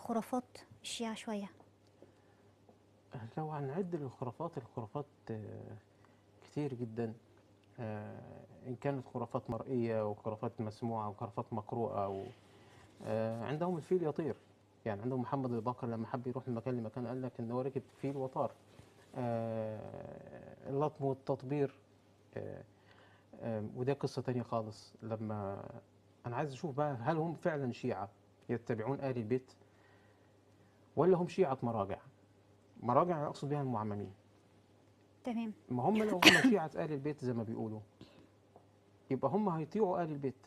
خرافات الشيعة شوية لو هنعد الخرافات الخرافات آه، كتير جدا آه، إن كانت خرافات مرئية وخرافات مسموعة وخرافات مقروءة و آه، عندهم الفيل يطير يعني عندهم محمد الباقر لما حب يروح من مكان لمكان قال لك إن هو ركب فيل وطار آه، اللطم والتطبير آه، آه، وده قصة تانية خالص لما أنا عايز أشوف بقى هل هم فعلا شيعة يتبعون آل البيت ولا هم شيعة مراجع مراجع أنا أقصد بها المعممين تمام ما هم لو هم شيعة آل البيت زي ما بيقولوا يبقى هم هيطيعوا آل البيت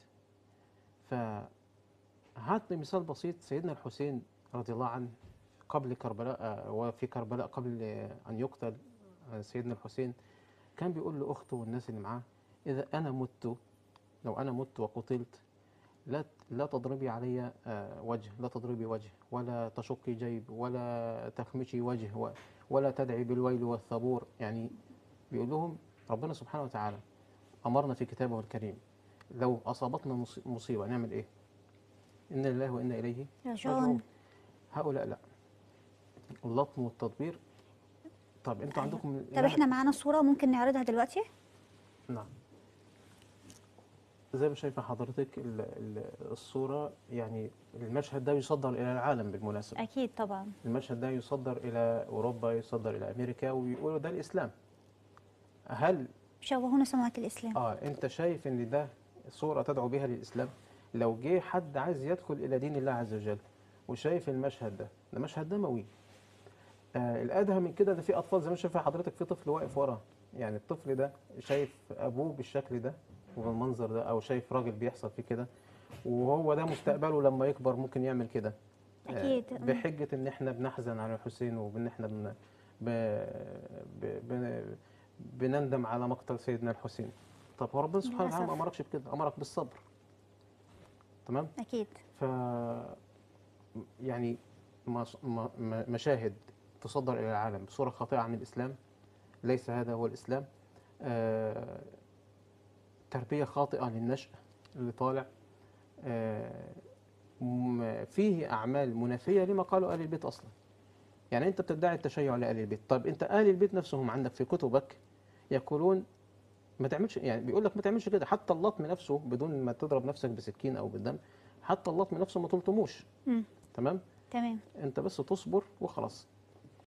فهات لي مثال بسيط سيدنا الحسين رضي الله عنه قبل كربلاء آه، وفي كربلاء قبل آه، أن يقتل آه، سيدنا الحسين كان بيقول لأخته والناس اللي معاه إذا أنا مت لو أنا مت وقتلت لا لا تضربي علي آه، وجه لا تضربي وجه ولا تشقي جيب ولا تخمشي وجه و- ولا تدعي بالويل والثبور يعني بيقول لهم ربنا سبحانه وتعالى أمرنا في كتابه الكريم لو أصابتنا مص- مصيبة نعمل إيه؟ إنا لله وإنا إليه رجعون هؤلاء لا اللطم والتطبير طب انتوا أيوة. عندكم طب احنا معانا صورة ممكن نعرضها دلوقتي نعم زي ما شايفه حضرتك ال- ال- الصورة يعني المشهد ده يصدر إلى العالم بالمناسبة أكيد طبعا المشهد ده يصدر إلى أوروبا يصدر إلى أمريكا ويقولوا ده الإسلام هل شوهونا سمعة الإسلام اه انت شايف ان ده صورة تدعو بها للإسلام لو جه حد عايز يدخل إلى دين الله عز وجل وشايف المشهد ده ده مشهد دموي آه الأدهى من كده ده في أطفال زي ما شايف حضرتك في طفل واقف ورا يعني الطفل ده شايف أبوه بالشكل ده وبالمنظر ده أو شايف راجل بيحصل فيه كده وهو ده مستقبله لما يكبر ممكن يعمل كده آه، أكيد. مم. بحجة إن إحنا بنحزن على الحسين وإن إحنا بن ب... ب... ب... بنندم على مقتل سيدنا الحسين طب هو ربنا سبحانه وتعالى ما للأسف. امركش بكده امرك بالصبر تمام أكيد ف يعني مش- م- م- مشاهد تصدر الى العالم بصوره خاطئه عن الاسلام ليس هذا هو الاسلام آه، تربيه خاطئه للنشء اللي طالع آه، م- فيه اعمال منافيه لما قاله ال البيت اصلا يعني انت بتدعي التشيع لآل البيت طب انت آل البيت نفسهم عندك في كتبك يقولون ما تعملش يعني بيقول لك ما تعملش كده حتى اللطم نفسه بدون ما تضرب نفسك بسكين او بالدم حتى اللطم نفسه ما تلطموش مم. تمام تمام انت بس تصبر وخلاص